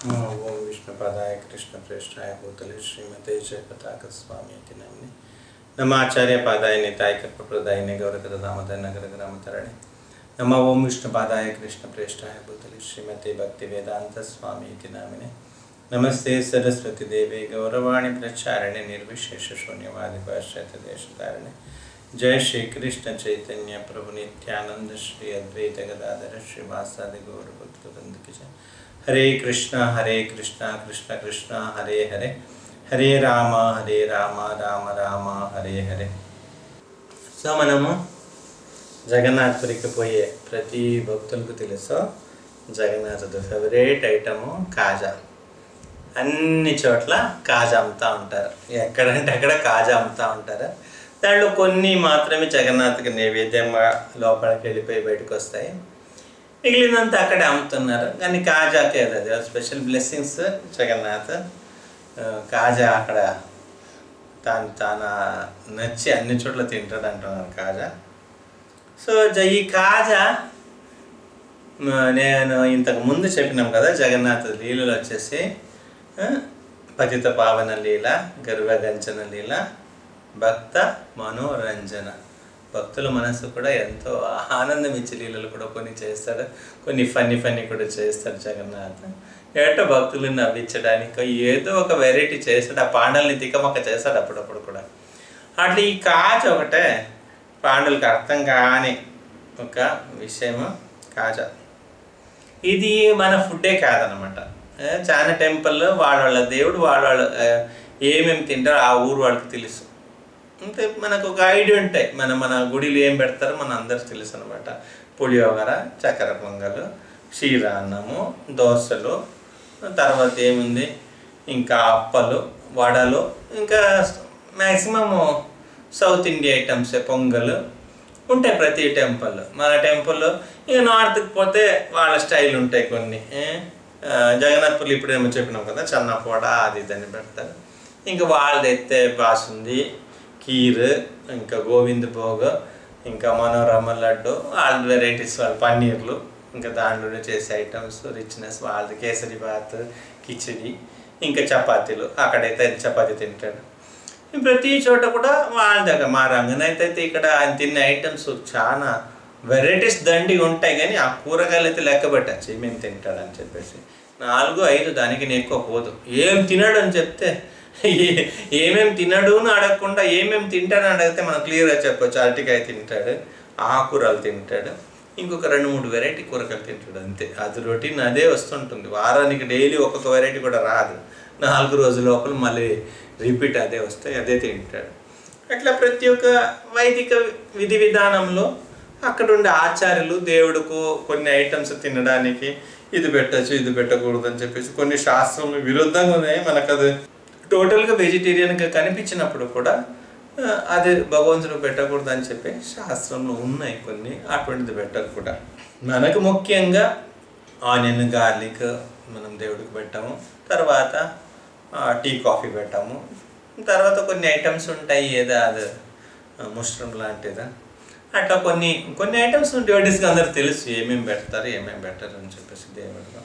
ఓం విష్ణుపదాయ కృష్ణప్రేష్టాయ భూతలి శ్రీమతే జయపతాక స్వామి ఇతి నమ్ని నమాచార్య పాదాయ నితాయ కల్పప్రదాయని గౌరకర దామోదర నగర గ్రామతరణి నమ ఓం విష్ణుపాదాయ కృష్ణప్రేష్టాయ భూతలి శ్రీమతే భక్తి వేదాంత స్వామి ఇతి నామిని నమస్తే సరస్వతి దేవి గౌరవాణి ప్రచారణి నిర్విశేష శూన్యవాది పాశ్చాత్య దేశధారణి జయ శ్రీ కృష్ణ చైతన్య ప్రభు నిత్యానంద శ్రీ అద్వైత గదాధర శ్రీ వాసాది గౌరభక్తులందుకి జయ హరే కృష్ణ హరే కృష్ణ కృష్ణ కృష్ణ హరే హరే హరే రామ హరే రామ రామ రామ హరే హరే సో మనము జగన్నాథ్పురికి పోయే ప్రతి భక్తులకు తెలుసు జగన్నాథుడు ఫేవరెట్ ఐటము కాజా అన్ని చోట్ల కాజా అమ్ముతూ ఉంటారు ఎక్కడంటే అక్కడ కాజా అమ్ముతూ ఉంటారు దాంట్లో కొన్ని మాత్రమే జగన్నాథ్కి నైవేద్యంగా లోపలికి వెళ్ళిపోయి బయటకు వస్తాయి మిగిలినంతా అక్కడే అమ్ముతున్నారు కానీ కాజాకే అది స్పెషల్ బ్లెస్సింగ్స్ జగన్నాథ్ ఆ, కాజా అక్కడ తాను తాను నచ్చి అన్ని చోట్ల తింటాడు అంటున్నారు కాజా సో జ- ఈ కాజా మ, నేను ఇంతకు ముందు చెప్పినాం కదా జగన్నాథ్ లీలలు వచ్చేసి ఆ, పతిత పావన లీల గర్వగంచన లీల భక్త మనోరంజన భక్తుల మనసు కూడా ఎంతో ఆనందం ఇచ్చే లీలలు కూడా కొన్ని చేస్తాడు కొన్ని ఫన్నీ ఫన్నీ కూడా చేస్తాడు జగన్నాథ్ ఏటో భక్తులను నవ్వించడానికి ఏదో ఒక వెరైటీ చేస్తాడు ఆ పాండల్ని తికమక చేస్తాడు అప్పుడప్పుడు కూడా అట్లా ఈ కాజ ఒకటే పాండవులకు అర్థం కాని ఒక విషయము కాజా ఇది మన ఫుడ్డే కాదనమాట ఏ, చాలా టెంపుల్లో వాళ్ళ వాళ్ళ దేవుడు వాళ్ళ వాళ్ళ ఆ, ఏమేమి తింటారో ఆ ఊరు వాళ్ళకి తెలుసు అంటే మనకు ఒక ఐడియా ఉంటాయి మన మన గుడిలో ఏం పెడతారో మన అందరికి తెలుసు అనమాట పులియోగర చక్కెర పొంగలు క్షీరాన్నము దోశలు తర్వాత ఏముంది ఇంకా అప్పలు వడలు ఇంకా మ్యాక్సిమము సౌత్ ఇండియా ఐటమ్స్ పొంగలు ఉంటాయి ప్రతి టెంపుల్ మన టెంపుల్ ఇక నార్త్కి పోతే వాళ్ళ స్టైల్ ఉంటాయి కొన్ని ఏ? ఆ, జగన్నాథ్పూర్లో ఇప్పుడు ఏమో చెప్పినాం కదా చన్నపోడ అది ఇదని పెడతారు ఇంకా వాళ్ళది అయితే బాసుంది కీర్ ఇంకా గోవింద్ భోగ్ ఇంకా మనోరమ లడ్డు వాళ్ళ వెరైటీస్ వాళ్ళ పన్నీర్లు ఇంకా దాంట్లో చేసే ఐటమ్స్ రిచ్నెస్ వాళ్ళది కేసరి బాత్ కిచిడి ఇంకా చపాతీలు అక్కడైతే చపాతీ తింటాడు ప్రతి చోట కూడా వాళ్ళ దగ్గర మా రంగనైతే అయితే ఇక్కడ ఆయన తిన్న ఐటమ్స్ చాలా వెరైటీస్ దండిగా ఉంటాయి కానీ ఆ కూరగాయలు అయితే లెక్క పెట్టచ్చు ఏమేమి తింటాడని చెప్పేసి నాలుగు ఐదు దానికి నేను ఎక్కువ పోదు ఏం తినడు అని చెప్తే ఏ- ఏమేం తినడు అని అడగకుండా ఏమేమి తింటాడని అడిగితే మనం క్లియర్గా చెప్పొచ్చు అరటికాయ తింటాడు ఆకుకూరలు తింటాడు ఇంకొక రెండు మూడు వెరైటీ కూరగాయలు తింటాడు అంతే అది రొటీన్ అదే వస్తుంటుంది వారానికి డైలీ ఒక్కొక్క వెరైటీ కూడా రాదు నాలుగు రోజుల లోపల మళ్ళీ రిపీట్ అదే వస్తాయి అదే తింటాడు అట్లా ప్రతి ఒక్క వైదిక విధి విధానంలో అక్కడ ఉండే ఆచార్యులు దేవుడుకు కొన్ని ఐటమ్స్ తినడానికి ఇది పెట్టచ్చు ఇది పెట్టకూడదు అని చెప్పేసి కొన్ని శాస్త్రములు విరుద్ధంగా ఉన్నాయి మనకు అది టోటల్గా వెజిటేరియన్గా కనిపించినప్పుడు కూడా ఆ, అది భగవంతుడు పెట్టకూడదు అని చెప్పి శాస్త్రంలో ఉన్నాయి కొన్ని అటువంటిది పెట్టకు కూడా మనకు ముఖ్యంగా ఆనియన్ గార్లిక్ మనం దేవుడికి పెట్టాము తర్వాత ఆ, టీ కాఫీ పెట్టాము తర్వాత కొన్ని ఐటమ్స్ ఉంటాయి ఏదో అది ముష్రూమ్ లాంటిదా అట్లా కొన్ని కొన్ని ఐటమ్స్ డివైడీస్గా అందరికి తెలుసు ఏమేమి పెడతారు ఏమేమి పెట్టరు అని చెప్పేసి దేవుడిలో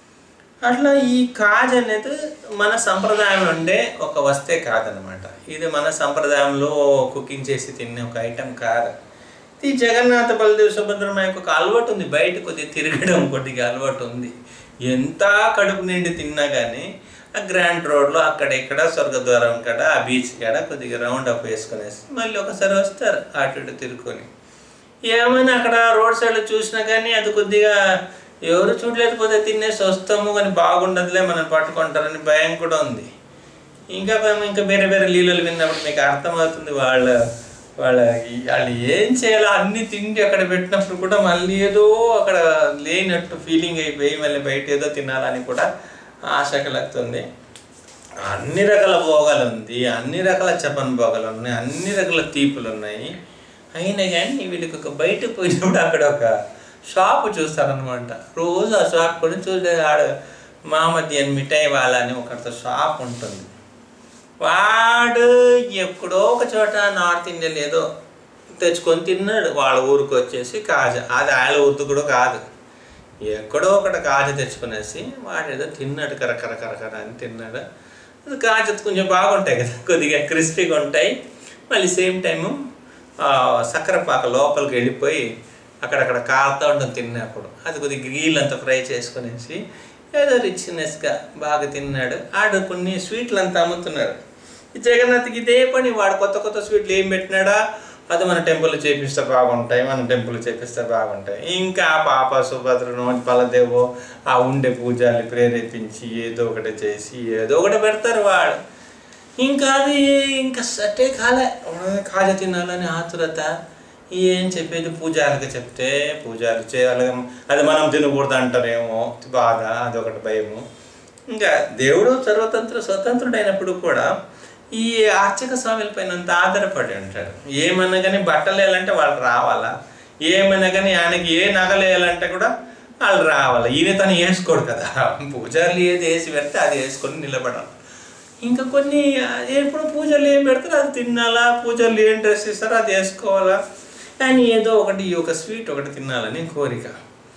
అట్లా ఈ కాజ్ అనేది మన సంప్రదాయం నుండే ఒక వస్తే కాదనమాట ఇది మన సంప్రదాయంలో కుకింగ్ చేసి తినే ఒక ఐటెం కాదు ఈ జగన్నాథ బలదేవ్ సుభద్రమయ్యకు ఒక అలవాటు ఉంది బయట కొద్దిగా తిరగడం కొద్దిగా అలవాటు ఉంది ఎంత కడుపు నిండి తిన్నా కానీ ఆ గ్రాండ్ రోడ్లో అక్కడ ఇక్కడ స్వర్గద్వారం కాడ ఆ బీచ్ కాడ కొద్దిగా రౌండ్ అప్ వేసుకునేసి మళ్ళీ ఒకసారి వస్తారు అటు ఇటు తిరుక్కొని ఏమైనా అక్కడ రోడ్ సైడ్లో చూసినా కానీ అది కొద్దిగా ఎవరు చూడలేకపోతే తినేసి వస్తాము కానీ బాగుండదులే మనం పట్టుకుంటారని భయం కూడా ఉంది ఇంకా మేము ఇంకా వేరే వేరే లీలలు విన్నప్పుడు మీకు అర్థమవుతుంది వాళ్ళ వాళ్ళ ఈ- వాళ్ళు ఏం చేయాలో అన్ని తిండి అక్కడ పెట్టినప్పుడు కూడా మళ్ళీ ఏదో అక్కడ లేనట్టు ఫీలింగ్ అయిపోయి మళ్ళీ బయట ఏదో తినాలని కూడా ఆశ కలుగుతుంది అన్ని రకాల భోగాలు ఉంది అన్ని రకాల చపన్ భోగాలు ఉన్నాయి అన్ని రకాల తీపులు ఉన్నాయి అయినా కానీ వీళ్ళకి ఒక బయటకు పోయినప్పుడు అక్కడ ఒక షాప్ చూస్తారనమాట రోజు ఆ షాప్ కూడా చూసే ఆడ మామధ్యన్ మిఠాయి వాళ్ళ అని ఒకరితో షాప్ ఉంటుంది వాడు ఎక్కడో ఒక చోట నార్త్ ఇండియన్ ఏదో తెచ్చుకొని తిన్నాడు వాళ్ళ ఊరికి వచ్చేసి కాజా అది వాళ్ళ ఊరిది కూడా కాదు ఎక్కడో ఒకటి కాజ తెచ్చుకునేసి వాడు ఏదో తిన్నాడు కరకర కరకర అని తిన్నాడు అది కాజ కొంచెం బాగుంటాయి కదా కొద్దిగా క్రిస్పీగా ఉంటాయి మళ్ళీ సేమ్ టైము చక్కెర పాక లోపలికి వెళ్ళిపోయి అక్కడక్కడ కాలుతూ ఉంటుంది తిన్నప్పుడు అది కొద్దిగా గీళ్ళు అంతా ఫ్రై చేసుకునేసి ఏదో రిచ్నెస్గా బాగా తిన్నాడు ఆడు కొన్ని స్వీట్లు అంతా అమ్ముతున్నాడు ఈ జగన్నాథ్కి ఇదే పని వాడు కొత్త కొత్త స్వీట్లు ఏం పెట్టినాడా అది మన టెంపుల్ చేపిస్తే బాగుంటాయి మన టెంపుల్ చేపిస్తే బాగుంటాయి ఇంకా ఆ పాప సుభద్రను బలదేవో ఆ ఉండే పూజాన్ని ప్రేరేపించి ఏదో ఒకటి చేసి ఏదో ఒకటి పెడతారు వాడు ఇంకా అది ఇంకా సట్టే కాలే కాజ తినాలని ఆతురత ఏం చెప్పేది పూజారికి చెప్తే పూజారి చేయాలి అది మనం తినకూడదు అంటారేమో బాధ అదొకటి భయము ఇంకా దేవుడు సర్వతంత్ర స్వతంత్రుడైనప్పుడు కూడా ఈ అర్చక స్వామిల పైన అంత ఆధారపడి ఉంటాడు ఏమన్నా కానీ బట్టలు వేయాలంటే వాళ్ళు రావాలా ఏమైనా కానీ ఆయనకి ఏ నగలు వేయాలంటే కూడా వాళ్ళు రావాలి ఈయన తను వేసుకోడు కదా పూజారులు ఏది వేసి పెడితే అది వేసుకొని నిలబడాలి ఇంకా కొన్ని ఎప్పుడు పూజలు ఏం పెడతారో అది తినాలా పూజలు ఏం డ్రెస్ ఇస్తారో అది వేసుకోవాలా కానీ ఏదో ఒకటి ఈ ఒక స్వీట్ ఒకటి తినాలని కోరిక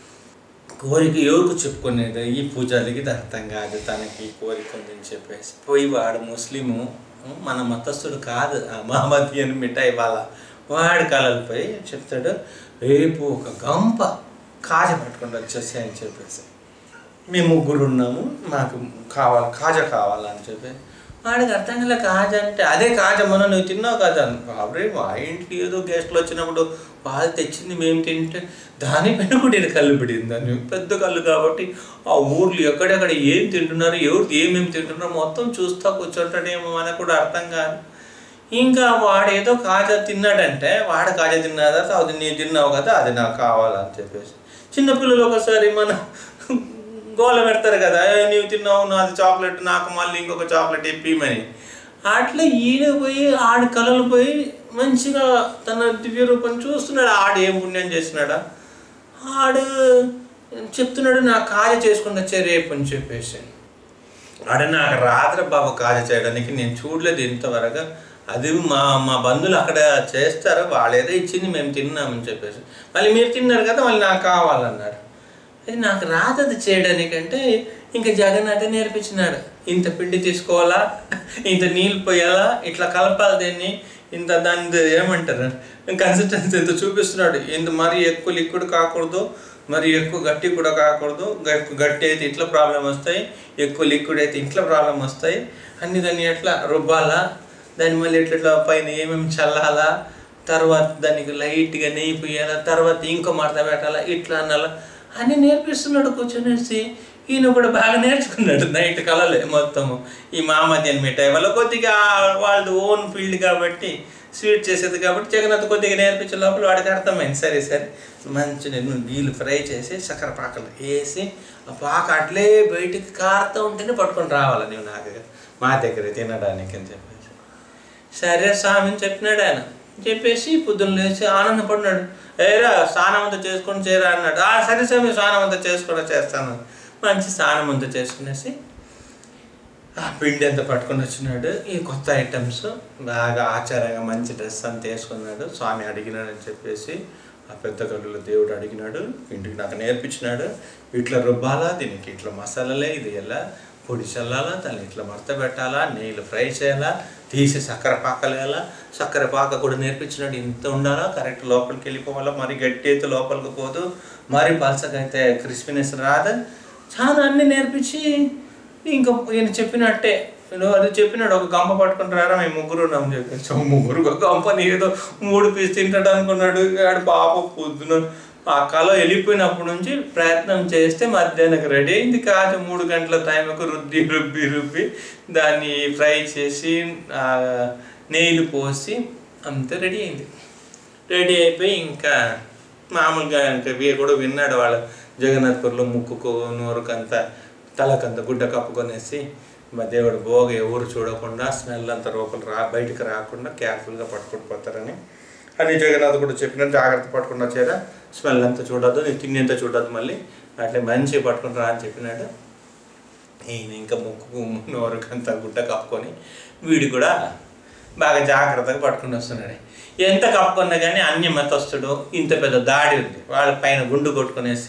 కోరిక ఎవరికి చెప్పుకునేది ఈ పూజారికి ఇది అర్థం కాదు తనకి ఈ కోరిక ఉందని చెప్పేసి పోయి వాడు ముస్లిము మన మతస్థుడు కాదు ఆ మహమ్మదీయన్ మిఠాయి వాళ్ళ వాడి కళలపై చెప్తాడు రేపు ఒక గంప కాజ పట్టుకొని వచ్చేసి అని చెప్పేసి మేము ముగ్గురు ఉన్నాము మాకు కావాలి కాజ కావాలని చెప్పి వాడికి అర్థం కాలే కాజ అంటే అదే కాజ మొన్న నువ్వు తిన్నావు కదా బాబరే మా ఇంటికి ఏదో గెస్ట్లు వచ్చినప్పుడు వాళ్ళు తెచ్చింది మేము తింటే దానిపైన కూడా ఇది కళ్ళు పడింది దాన్ని పెద్ద కళ్ళు కాబట్టి ఆ ఊర్లు ఎక్కడెక్కడ ఏం తింటున్నారు ఎవరు ఏమేమి తింటున్నారు మొత్తం చూస్తా కూర్చుంటాడేమో మనకు కూడా అర్థం కాదు ఇంకా వాడు ఏదో కాజా తిన్నాడంటే వాడు కాజా తిన్నాదా అది నీ తిన్నావు కదా అది నాకు కావాలని చెప్పేసి చిన్నపిల్లలు ఒకసారి మన గోల పెడతారు కదా "ఏ, నీవు తిన్నావు నాది చాక్లెట్ నాకు మళ్ళీ ఇంకొక చాక్లెట్ ఇప్పిమని అట్లా ఈయన పోయి ఆడి కళలు పోయి మంచిగా తన దివ్య రూపం చూస్తున్నాడు ఆడు ఏం పుణ్యం చేసినాడా ఆడు చెప్తున్నాడు నా కాజ చేసుకుని వచ్చే రేపు అని చెప్పేసి ఆడ నాకు రాత్రి బాబు కాజ చేయడానికి నేను చూడలేదు ఇంతవరకు అది మా మా బంధువులు అక్కడ చేస్తారు వాళ్ళేదో ఇచ్చింది మేము తిన్నామని చెప్పేసి మళ్ళీ మీరు తిన్నారు కదా మళ్ళీ నాకు కావాలన్నారు అది నాకు రాదు అది చేయడానికంటే ఇంకా జగన్నాథే నేర్పించినాడు ఇంత పిండి తీసుకోవాలా ఇంత నీళ్ళు పోయాలా ఇట్లా కలపాలి దీన్ని ఇంత దాని ఏమంటారు కన్సిస్టెన్సీ ఇంత చూపిస్తున్నాడు ఇంత మరీ ఎక్కువ లిక్విడ్ కాకూడదు మరి ఎక్కువ గట్టి కూడా కాకూడదు గ- గట్టి అయితే ఇట్లా ప్రాబ్లం వస్తాయి ఎక్కువ లిక్విడ్ అయితే ఇట్లా ప్రాబ్లం వస్తాయి అన్ని దాన్ని ఎట్లా రుబ్బాలా దాన్ని మళ్ళీ ఎట్లా ఇట్లా పైన ఏమేమి చల్లాలా తర్వాత దానికి లైట్గా నెయ్యి పోయాలా తర్వాత ఇంకో మడత పెట్టాలా ఇట్లా అనాలా అని నేర్పిస్తున్నాడు కూర్చొనేసి ఈయన కూడా బాగా నేర్చుకున్నాడు నైట్ కలలే మొత్తము ఈ మామధ్యన్ మిఠాయి వల్ల కొద్దిగా వాళ్ళది ఓన్ ఫీల్డ్ కాబట్టి స్వీట్ చేసేది కాబట్టి జగన్నాథ్ కొద్దిగా నేర్పించే లోపల వాడికి అర్థమైంది సరే సరే మంచి నేను నీళ్ళు ఫ్రై చేసి చక్కెర పాకలు వేసి ఆ పాక అట్లే బయటికి కారుతూ ఉంటేనే పట్టుకొని రావాలి నువ్వు నాకు మా దగ్గర తినడానికి అని చెప్పేసి సరే స్వామిని చెప్పినాడు ఆయన చెప్పేసి పొద్దున్న లేచి ఆనందపడినాడు ఏరా స్నానం అంతా చేసుకొని చేరా అన్నాడు ఆ సరే స్వామి స్నానం అంతా చేసుకొని చేస్తాను మంచి స్నానం అంతా చేసుకునేసి ఆ పిండి అంతా పట్టుకొని వచ్చినాడు ఈ కొత్త ఐటమ్స్ బాగా ఆచారంగా మంచి డ్రెస్ అంతా వేసుకున్నాడు స్వామి అడిగినాడని చెప్పేసి ఆ పెద్ద కళ్ళులో దేవుడు అడిగినాడు ఇంటికి నాకు నేర్పించినాడు ఇట్లా రుబ్బాలా దీనికి ఇట్లా మసాలాలే ఇది ఎలా పొడి చల్లాలా దాన్ని ఇట్లా మడత పెట్టాలా నీళ్ళు ఫ్రై చేయాలా తీసి చక్కెర పాకలు వేయాలా చక్కెర పాక కూడా నేర్పించినాడు ఇంత ఉండాలా కరెక్ట్ లోపలికి వెళ్ళిపోవాలా మరి గట్టి అయితే లోపలికి పోదు మరి పలసగా అయితే క్రిస్పీనెస్ రాదు చాలా అన్నీ నేర్పించి ఇంకా ఈయన చెప్పినట్టే నేను అది చెప్పినాడు ఒక గంప పట్టుకుని రారా మేము ముగ్గురు ఉన్నాం చెప్పేసి "ఓ ముగ్గురు ఒక గంపని ఏదో మూడు పీస్ తింటాడు అనుకున్నాడు ఆడు పాప పొద్దున ఆ కళ వెళ్ళిపోయినప్పటి నుంచి ప్రయత్నం చేస్తే మధ్యాహ్నం రెడీ అయింది కాదు మూడు గంటల టైంకు రుద్ది రుబ్బి రుబ్బి దాన్ని ఫ్రై చేసి ఆ, నెయ్యిలు పోసి అంతే రెడీ అయింది రెడీ అయిపోయి ఇంకా మామూలుగా ఇంకా వీ కూడా విన్నాడు వాళ్ళ జగన్నాథ్పూర్లో ముక్కుకు నోరుకంతా తలకంత గుడ్డ కప్పుకొనేసి మా దేవుడు భోగ ఎవరు చూడకుండా స్మెల్ అంతా లోపల రా బయటికి రాకుండా కేర్ఫుల్గా పట్టుకుని పోతారని అని జగన్నాథ్ కూడా చెప్పిన జాగ్రత్త పట్టుకుని వచ్చారా స్మెల్ అంతా చూడద్దు నీ తిండి అంతా చూడద్దు మళ్ళీ అట్లా మంచిగా పట్టుకుని రా అని చెప్పినాడు ఈయన ఇంకా ముక్కు నోరుకంతా గుడ్డ కప్పుకొని వీడు కూడా బాగా జాగ్రత్తగా పట్టుకుని వస్తున్నాడు ఎంత కప్పుకున్నా కానీ అన్య మతస్థుడు ఇంత పెద్ద దాడి ఉంది వాళ్ళ పైన గుండు కొట్టుకునేసి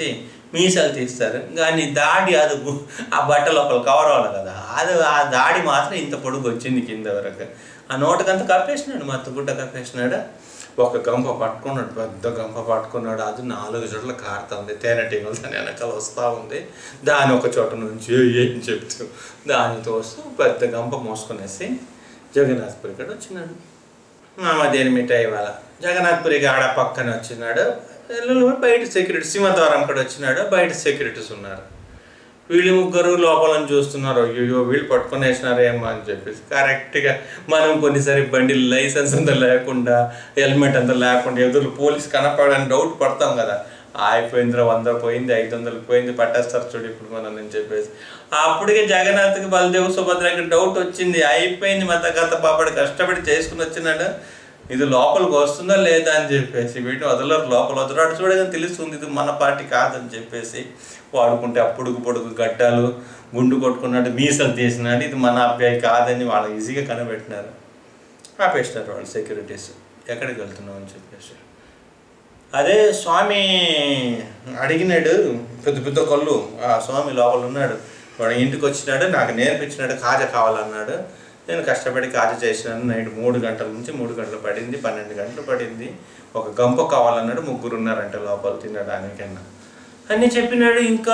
మీసాలు తీస్తారు కానీ దాడి అది గు- ఆ బట్ట లోపల కవర్ అవ్వాలి కదా అది ఆ దాడి మాత్రం ఇంత పొడుగు వచ్చింది కింద వరకు ఆ నోటకంతా కప్పేసినాడు మొత్తం గుడ్డ కప్పేసినాడు ఒక గంప పట్టుకున్నాడు పెద్ద గంప పట్టుకున్నాడు అది నాలుగు చోట్ల కారుతుంది తేనెటీగలు దాని వెనకాల వస్తూ ఉంది దాని ఒక చోట నుంచి ఏం చెప్తూ దానితో వస్తూ పెద్ద గంప మోసుకునేసి జగన్నాథ్పురి కాడ వచ్చినాడు మామ దేని మిఠాయి ఇవాళ జగన్నాథ్పురికి ఆడ పక్కన వచ్చినాడు పిల్లలు బయట సెక్యూరిటీ సింహద్వారం కూడా వచ్చినాడు బయట సెక్యూరిటీస్ ఉన్నారు వీళ్ళు ముగ్గురు లోపలని చూస్తున్నారు అయ్యో వీళ్ళు పట్టుకునేసినారేమో అని చెప్పేసి కరెక్ట్గా మనం కొన్నిసారి బండి లైసెన్స్ అంతా లేకుండా హెల్మెట్ అంతా లేకుండా ఎదురు పోలీస్ కనపడని డౌట్ పడతాం కదా అయిపోయిందిరా వంద పోయింది ఐదు వందలు పోయింది పట్టేస్తారు చూడు ఇప్పుడు మనం అని చెప్పేసి అప్పటికే జగన్నాథ్కి బలదేవ్ సుభద్రకి డౌట్ వచ్చింది అయిపోయింది మత గత పాపడి కష్టపడి చేసుకుని వచ్చినాడు ఇది లోపలికి వస్తుందా లేదా అని చెప్పేసి వీటిని వదలరు లోపల వదలడు చూడగానే తెలుస్తుంది ఇది మన పార్టీ కాదని చెప్పేసి వాడుకుంటే అప్పుడుకు పొడుగు గడ్డాలు గుండు కొట్టుకున్నాడు మీసలు తీసినాడు ఇది మన అబ్బాయి కాదని వాళ్ళు ఈజీగా కనిపెట్టినారు ఆపేసినారు వాళ్ళు సెక్యూరిటీస్ ఎక్కడికి వెళ్తున్నావు అని చెప్పేసి అదే స్వామి అడిగినాడు పెద్ద పెద్ద కళ్ళు ఆ స్వామి లోపల ఉన్నాడు వాడు ఇంటికి వచ్చినాడు నాకు నేర్పించినాడు కాజ కావాలన్నాడు నేను కష్టపడి కాజ చేసినాను నైట్ మూడు గంటల నుంచి మూడు గంటలు పడింది పన్నెండు గంటలు పడింది ఒక గంప కావాలన్నాడు ముగ్గురు ఉన్నారంట లోపల తినడానికన్నా అన్నీ చెప్పినాడు ఇంకా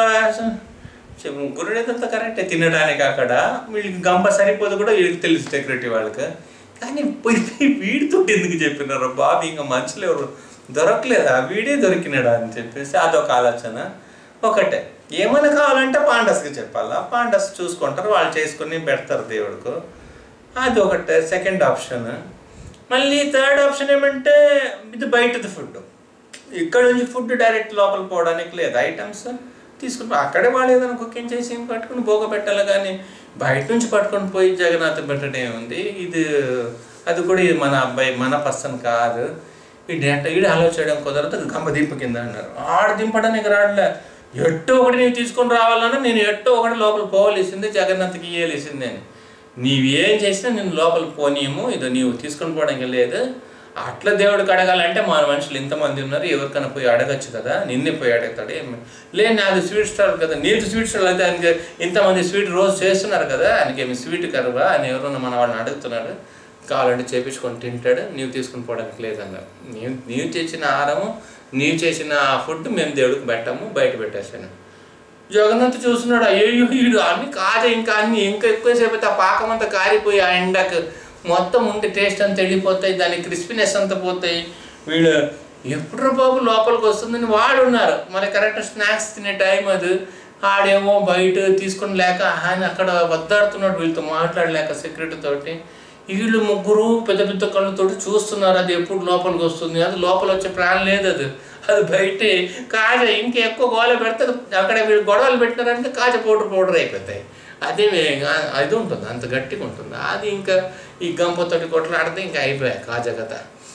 చె- ముగ్గురు అంతా కరెక్టే తినడానికి అక్కడ వీళ్ళకి గంప సరిపోదు కూడా వీళ్ళకి తెలుసు సెక్యూరిటీ వాళ్ళకి కానీ పోయి పోయి వీడితో ఎందుకు చెప్పినారు బాబు ఇంకా మనుషులు ఎవరు దొరకలేదా వీడే దొరికినాడా అని చెప్పేసి అదొక ఆలోచన ఒకటే ఏమైనా కావాలంటే పాండస్కి చెప్పాలా పాండస్ చూసుకుంటారు వాళ్ళు చేసుకుని పెడతారు దేవుడికి అది ఒకటే సెకండ్ ఆప్షన్ మళ్ళీ థర్డ్ ఆప్షన్ ఏమంటే ఇది బయటది ఫుడ్ ఇక్కడ నుంచి ఫుడ్ డైరెక్ట్ లోపల పోవడానికి లేదు ఐటమ్స్ తీసుకుని అక్కడే వాళ్ళు ఏదైనా కుకింగ్ చేసి పట్టుకుని భోగ పెట్టాలి కానీ బయట నుంచి పట్టుకొని పోయి జగన్నాథ్ పెట్టడం ఏముంది ఇది అది కూడా ఇది మన అబ్బాయి మన పర్సన్ కాదు వీడి అంటే వీడు ఆలోచన చేయడం కుదరదు గంప దింపు కింద అన్నారు ఆడ దింపడానికి రాడలే ఎట్టో ఒకటి నీవు తీసుకొని రావాలన్నా నేను ఎట్టో ఒకటి లోపల పోవలసింది జగన్నాథ్కి ఇయ్యలేసింది అని నీవేం చేసినా నేను లోపల పోనీయము ఇది నీవు తీసుకొని పోవడానికి లేదు అట్లా దేవుడికి అడగాలంటే మన మనుషులు ఇంతమంది ఉన్నారు ఎవరికైనా పోయి అడగచ్చు కదా నిన్నే పోయి అడుగుతాడు ఏమి లేదు నాది స్వీట్ స్టాల్ కదా నీది స్వీట్ స్టాల్ అయితే ఆయనకి ఇంతమంది స్వీట్ రోజు చేస్తున్నారు కదా ఆయనకి ఏమి స్వీట్ కరువా అని ఎవరన్నా మన వాళ్ళని అడుగుతున్నారు కావాలంటే చేపించుకొని తింటాడు నీవు తీసుకుని పోవడానికి లేదన్నారు నీవు నీవు చేసిన ఆహారము నీవు చేసిన ఫుడ్ మేము దేవుడికి పెట్టాము బయట పెట్టేశాను జగన్నాథ్ చూస్తున్నాడు అయ్యో వీడు అన్ని కాజ ఇంకా అన్ని ఇంకా ఎక్కువసేపు అయితే ఆ పాకం అంతా కారిపోయి ఆ ఎండకు మొత్తం ఉండి టేస్ట్ అంతా వెళ్ళిపోతాయి దాని క్రిస్పీనెస్ అంతా పోతాయి వీళ్ళు ఎప్పుడు బాబు లోపలికి వస్తుందని వాడు ఉన్నారు మరి కరెక్ట్ స్నాక్స్ తినే టైం అది ఆడేమో బయట తీసుకొని లేక ఆయన అక్కడ వద్దాడుతున్నాడు వీళ్ళతో మాట్లాడలేక సెక్యూరిటీ తోటి వీళ్ళు ముగ్గురు పెద్ద పెద్ద కళ్ళతోటి చూస్తున్నారు అది ఎప్పుడు లోపలికి వస్తుంది అది లోపల వచ్చే ప్రాణం లేదు అది అది బయటే కాజ ఇంకా ఎక్కువ గోల పెడితే అక్కడ వీళ్ళు గొడవలు పెట్టినారంటే కాజ పౌడర్ పౌడర్ అయిపోతాయి అదే వే- అది ఉంటుంది అంత గట్టిగా ఉంటుంది అది ఇంకా ఈ గంపతోటి కొట్లాడితే ఇంకా అయిపోయాయి కాజ కథ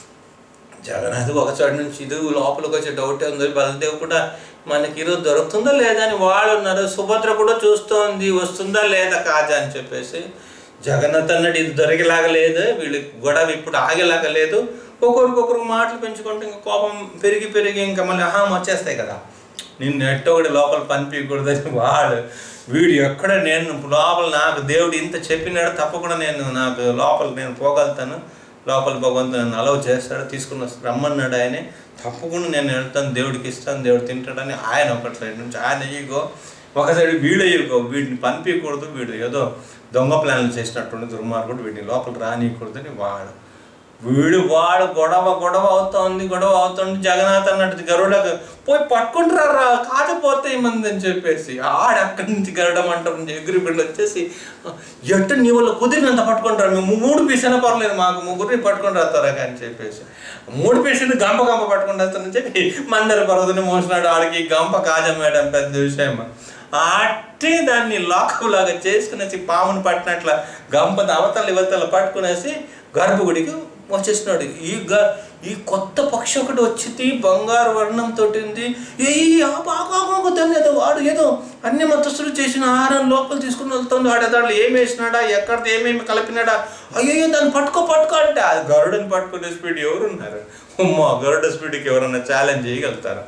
జగన్నాథ్ ఒక చోట నుంచి ఇది లోపలికి వచ్చే డౌటే ఉంది బలదేవ్ కూడా మనకి ఈరోజు దొరుకుతుందా లేదా అని వాళ్ళు ఉన్నారు సుభద్ర కూడా చూస్తోంది వస్తుందా లేదా కాజా అని చెప్పేసి జగన్నాథ్ అన్నాడు ఇది దొరికేలాగా లేదు వీళ్ళకి గొడవ ఇప్పుడు ఆగేలాగా లేదు ఒకరికొకరు మాటలు పెంచుకుంటే ఇంకా కోపం పెరిగి పెరిగి ఇంకా మళ్ళీ అహం వచ్చేస్తాయి కదా నిన్ను ఎట్టొకటి లోపల పనిపించకూడదని వాడు వీడు ఎక్కడ నేను లోపల నాకు దేవుడు ఇంత చెప్పినాడు తప్పకుండా నేను నాకు లోపల నేను పోగలుగుతాను లోపల భగవంతుడు నన్ను అలవ్ చేస్తాడు తీసుకుని వస్తాడు రమ్మన్నాడు ఆయనే తప్పకుండా నేను వెళ్తాను దేవుడికి ఇస్తాను దేవుడు తింటాడని ఆయన ఒకటి సైడ్ నుంచి ఆయన ఈగో ఒక సైడ్ వీడు ఈగో వీడిని పనిపించకూడదు వీడు ఏదో దొంగ ప్లాన్లు చేసినట్టుండి దుర్మార్గుడు వీడిని లోపల రానియకూడదని వాడు వీడు వాడు గొడవ గొడవ అవుతోంది గొడవ అవుతుంది జగన్నాథ్ అన్నట్టు గరుడకు పోయి పట్టుకుంటారా కాకపోతే మంది అని చెప్పేసి ఆడ అక్కడి నుంచి గరుడ మంటం నుంచి ఎగురి బిడ్డ వచ్చేసి ఎట్టు నీ వాళ్ళు కుదిరినంత పట్టుకుంటారు మేము మూడు పీసైనా పర్లేదు మాకు ముగ్గురిని పట్టుకొని రాస్తారా అని చెప్పేసి మూడు పీసులు గంప గంప పట్టుకొని వస్తానని చెప్పి మందర పర్వతని మోసినాడు ఆడికి గంప కాజం మేడం పెద్ద విషయం అట్టే దాన్ని లాకలాగా చేసుకునేసి పాముని పట్టినట్ల గంప అవతల ఇవతల పట్టుకునేసి గర్భగుడికి వచ్చేసినాడు ఈ గ ఈ కొత్త పక్షి ఒకటి వచ్చింది బంగారు వర్ణంతో ఉంది ఏ బాగా దాన్ని ఏదో వాడు ఏదో అన్ని మతస్థులు చేసిన ఆహారం లోపల తీసుకుని వెళ్తుంది వాడు దాంట్లో ఏం వేసినాడా ఎక్కడ ఏమేమి కలిపినాడా అయ్యో దాన్ని పట్టుకో పట్టుకో అంటే అది గరుడని పట్టుకునే స్పీడ్ ఎవరున్నారు అమ్మో గరుడ స్పీడ్కి ఎవరన్నా ఛాలెంజ్ చేయగలుగుతారు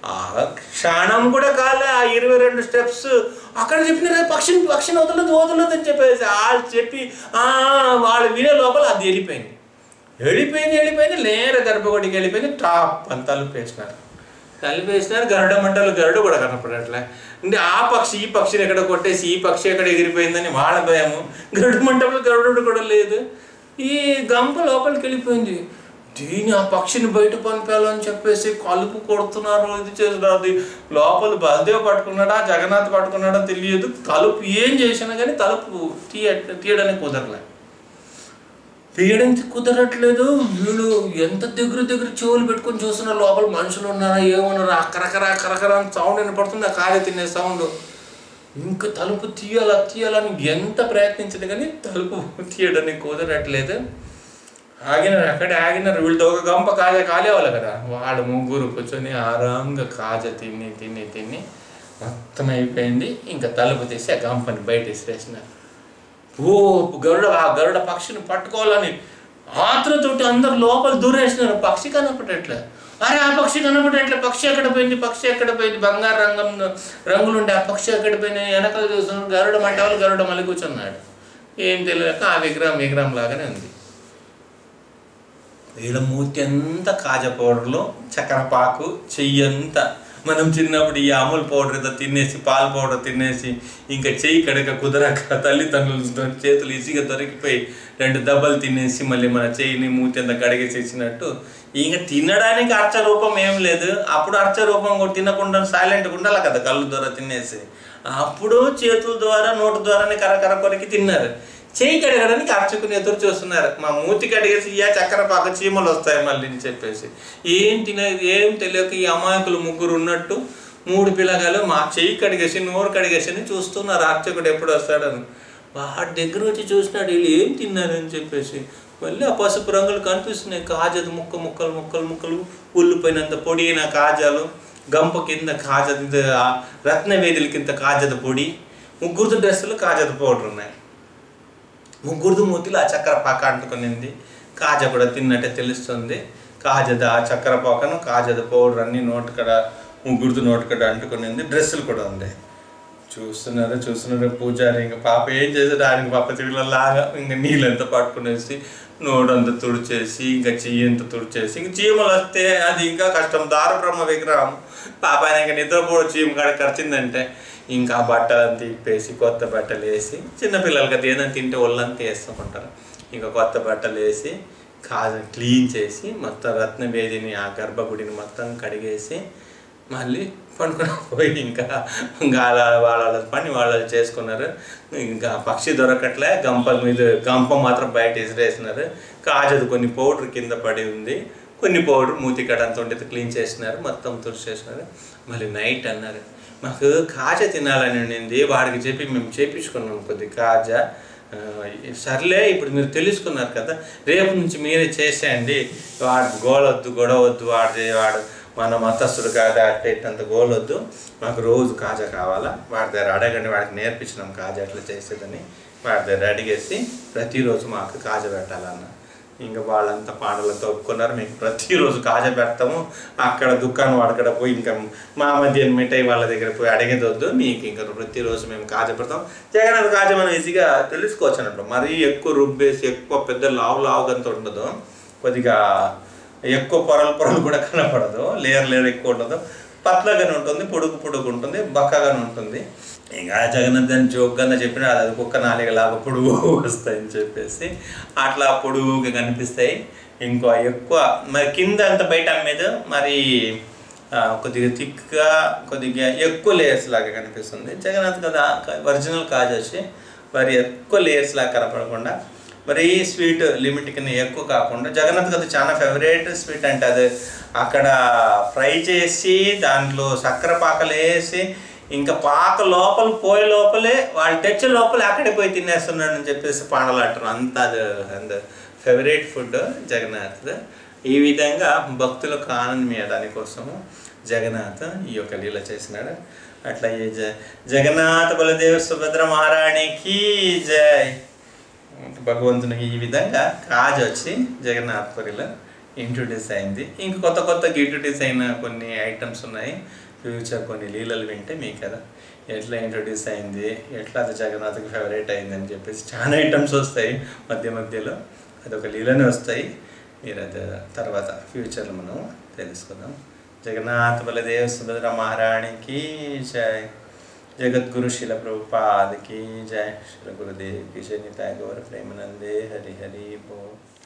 ఆ క్షణం కూడా కాలే ఆ ఇరవై రెండు స్టెప్స్ అక్కడ చెప్పిన పక్షిని పక్షిని వదలదు వదలదు అని చెప్పేసి వాళ్ళు చెప్పి "ఆ, వాళ్ళు వినే లోపల అది వెళ్ళిపోయింది వెళ్ళిపోయింది వెళ్ళిపోయింది నేర గర్భగుడికి వెళ్ళిపోయింది టాప్ అని తలుపు వేసినారు తలుపు వేసినారు గరుడ మంటలు గరుడు కూడా కనపడట్లే అంటే ఆ పక్షి ఈ పక్షిని ఎక్కడ కొట్టేసి ఈ పక్షి ఎక్కడ ఎగిరిపోయిందని వాళ్ళ భయము గరుడ మంటలు గరుడు కూడా లేదు ఈ గంప లోపలికి వెళ్ళిపోయింది దీని ఆ పక్షిని బయట పంపాలని చెప్పేసి కలుపు కొడుతున్నారు ఇది చేస్తున్నారు అది లోపల బలదేవ్ పట్టుకున్నాడా జగన్నాథ్ పట్టుకున్నాడా తెలియదు తలుపు ఏం చేసినా కానీ తలుపు తీయ తీయడానికి కుదరలే తీయడానికి కుదరట్లేదు వీళ్ళు ఎంత దగ్గర దగ్గర చెవులు పెట్టుకొని చూస్తున్నారు లోపల మనుషులు ఉన్నారా ఏమన్నారా అక్కరకర అక్కరకర అని సౌండ్ వినపడుతుంది ఆ కాయ తినే సౌండ్ ఇంకా తలుపు తీయాలా తీయాలని ఎంత ప్రయత్నించింది కానీ తలుపు తీయడానికి కుదరట్లేదు ఆగినారు అక్కడే ఆగినారు వీళ్ళతో ఒక గంప కాజ కాలేవాలి కదా వాళ్ళు ముగ్గురు కూర్చొని ఆరాంగా కాజ తిని తిని తిని మొత్తం అయిపోయింది ఇంకా తలుపు తీసి ఆ గంపని బయట విసిరేసినారు ఓ గరుడ ఆ గరుడ పక్షిని పట్టుకోవాలని ఆత్రతోటి అందరు లోపల దూరేసినారు పక్షి కనపడట్లే అరే ఆ పక్షి కనపడట్లే పక్షి ఎక్కడ పోయింది పక్షి ఎక్కడ పోయింది బంగారు రంగం రంగులుండే ఆ పక్షి ఎక్కడ పోయింది వెనకాల చూస్తున్నాడు గరుడ మంటవాళ్ళు గరుడ మళ్ళీ కూర్చున్నాడు ఏం తెలియక ఆ విగ్రహం విగ్రహం లాగానే ఉంది వీళ్ళ మూర్తి అంతా కాజ పౌడర్లో చక్కెరపాకు చెయ్యంతా మనం చిన్నప్పుడు ఈ అమూల్ పౌడర్ ఏదో తినేసి పాల పౌడర్ తినేసి ఇంకా చెయ్యి కడక కుదరక తల్లిదండ్రులతో చేతులు ఈజీగా దొరికిపోయి రెండు దెబ్బలు తినేసి మళ్ళీ మన చెయ్యిని మూతి అంతా కడిగేసేసినట్టు ఇంకా తినడానికి అర్చ రూపం ఏం లేదు అప్పుడు అర్చ రూపం కూడా తినకుండా సైలెంట్గా ఉండాలి కదా కళ్ళు ద్వారా తినేసి అప్పుడు చేతుల ద్వారా నోటు ద్వారానే కరకర కొరికి తిన్నారు చేయి కడగడానికి అర్చకుని ఎదురు చూస్తున్నారు మా మూతి కడిగేసి ఇయ్యా చక్కెర పాక చీమలు వస్తాయి మళ్ళీ అని చెప్పేసి ఏం తిన ఏం తెలియక ఈ అమాయకులు ముగ్గురు ఉన్నట్టు మూడు పిల్లగాలు మా చెయ్యి కడిగేసి నోరు కడిగేసి అని చూస్తున్నారు అర్చకుడు ఎప్పుడు వస్తాడని వాడి దగ్గర వచ్చి చూసినాడు వీళ్ళు ఏం తిన్నారని చెప్పేసి మళ్ళీ ఆ పసుపు రంగులు కనిపిస్తున్నాయి కాజది ముక్క ముక్కలు ముక్కలు ముక్కలు ఉల్లిపోయినంత పొడి అయిన కాజాలు గంప కింద కాజది రత్నవేదుల కింద కాజద పొడి ముగ్గురు డ్రెస్సులు కాజద పౌడర్ ఉన్నాయి ముగ్గురుదు మూతిలో ఆ చక్కెర పాక అంటుకునింది కాజ కూడా తిన్నట్టే తెలుస్తుంది కాజద ఆ చక్కెర పాకను కాజద పౌడర్ అన్ని నోటుకడ ముగ్గురుదు నోటుకడ అంటుకునింది డ్రెస్సులు కూడా ఉంది చూస్తున్నారు చూస్తున్నారు పూజారి ఇంకా పాప ఏం చేశాడు ఆయనకి పాప చెవిలలాగా ఇంకా నీళ్ళంతా పట్టుకునేసి నోడంతా తుడిచేసి ఇంకా చెయ్యి అంతా తుడిచేసి ఇంక చీమలు వస్తే అది ఇంకా కష్టం దారుబ్రహ్మ విగ్రహం పాప ఆయన ఇంకా నిద్రపోవడం చీమ కాడ ఖర్చిందంటే ఇంకా ఆ బట్టలంతా ఇప్పేసి కొత్త బట్టలు వేసి చిన్నపిల్లలకి అది ఏదైనా తింటే ఒళ్ళంతా వేసుకుంటారు ఇంకా కొత్త బట్టలు వేసి కాదు క్లీన్ చేసి మొత్తం రత్నవేదిని ఆ గర్భగుడిని మొత్తం కడిగేసి మళ్ళీ పండుకుని పోయి ఇంకా ఇంకా అలా వాళ్ళ పని వాళ్ళు చేసుకున్నారు ఇంకా పక్షి దొరకట్లే గంపల మీద గంప మాత్రం బయట విసిరేసినారు కాజది కొన్ని పౌడర్ కింద పడి ఉంది కొన్ని పౌడర్ మూతి కడంత ఉండేది క్లీన్ చేసినారు మొత్తం తుడిచేసినారు మళ్ళీ నైట్ అన్నారు మాకు కాజా తినాలని ఉండింది వాడికి చెప్పి మేము చేపించుకున్నాం కొద్ది కాజా ఆ, సర్లే ఇప్పుడు మీరు తెలుసుకున్నారు కదా రేపు నుంచి మీరే చేసేయండి వాడు గోలొద్దు గొడవ వద్దు వాడి వాడు మన మతస్థుడు కాదా పెట్టినంత గోలొద్దు మాకు రోజు కాజా కావాలా వాడి దగ్గర అడగండి వాడికి నేర్పించినాం కాజా ఎట్లా చేసేదని వాడి దగ్గర అడిగేసి ప్రతిరోజు మాకు కాజా పెట్టాలన్న ఇంకా వాళ్ళంతా పాటలతో ఒప్పుకున్నారు మీకు ప్రతిరోజు కాజా పెడతాము అక్కడ దుకాణం అక్కడ పోయి ఇంకా మా మధ్య మిఠాయి వాళ్ళ దగ్గర పోయి అడిగేది వద్దు మీకు ఇంకా ప్రతిరోజు మేము కాజా పెడతాం జగన్నాథ్ కాజా మనం ఈజీగా తెలుసుకోవచ్చు అన్నట్టు మరీ ఎక్కువ రుబ్బేసి ఎక్కువ పెద్ద లావు లావుగంత ఉండదు కొద్దిగా ఎక్కువ పొరలు పొరలు కూడా కనపడదు లేయర్ లేయర్ ఎక్కువ ఉండదు పట్లగానే ఉంటుంది పొడుగు పొడుగు ఉంటుంది బక్కగానే ఉంటుంది ఇంకా జగన్నాథ్ దాన్ని జోక్గా చెప్పిన అది కుక్క నాలుగలాగా పొడుగు వస్తాయని చెప్పేసి అట్లా పొడుగుగా కనిపిస్తాయి ఇంకో ఎక్కువ మరి కింద అంత బయట అమ్మేది మరి ఆ, కొద్దిగా థిక్గా కొద్దిగా ఎక్కువ లేయర్స్ లాగా కనిపిస్తుంది జగన్నాథ్ కదా ఒరిజినల్ కాజ్ వచ్చి మరి ఎక్కువ లేయర్స్ లాగా కనపడకుండా మరి స్వీట్ లిమిట్ కింద ఎక్కువ కాకుండా జగన్నాథ్ కదా చాలా ఫేవరెట్ స్వీట్ అంటే అది అక్కడ ఫ్రై చేసి దాంట్లో చక్కెర పాకలు వేసి ఇంకా పాక లోపల పోయే లోపలే వాళ్ళు తెచ్చే లోపలే అక్కడే పోయి తినేస్తున్నాడు అని చెప్పేసి పాడలాటరు అంత అది అంత ఫేవరెట్ ఫుడ్ జగన్నాథ్ ఈ విధంగా భక్తులకు ఆనందమే దానికోసము జగన్నాథ్ ఈ యొక్క లీల చేసినాడు అట్లా ఈ జ జగన్నాథ బలదేవ సుభద్ర మహారాణికి జై భగవంతునికి ఈ విధంగా కాజ్ వచ్చి జగన్నాథపురిలో ఇంట్రొడ్యూస్ అయింది ఇంక కొత్త కొత్తగా ఇంట్రొడ్యూస్ అయిన కొన్ని ఐటమ్స్ ఉన్నాయి ఫ్యూచర్ కొన్ని లీలలు వింటే మీకు కదా ఎట్లా ఇంట్రొడ్యూస్ అయింది ఎట్లా అది జగన్నాథ్కి ఫేవరెట్ అయింది అని చెప్పేసి చాలా ఐటమ్స్ వస్తాయి మధ్య మధ్యలో అదొక లీలనే వస్తాయి మీరు అది తర్వాత ఫ్యూచర్లో మనం తెలుసుకుందాం జగన్నాథ్ బలదేవ్ సుభద్ర మహారాణికి జై జగద్గురు శిల ప్రభుపాద్ की जय श्री गुरुदेव की जय निताय गौर प्रेमानंदे हरि हरि बोल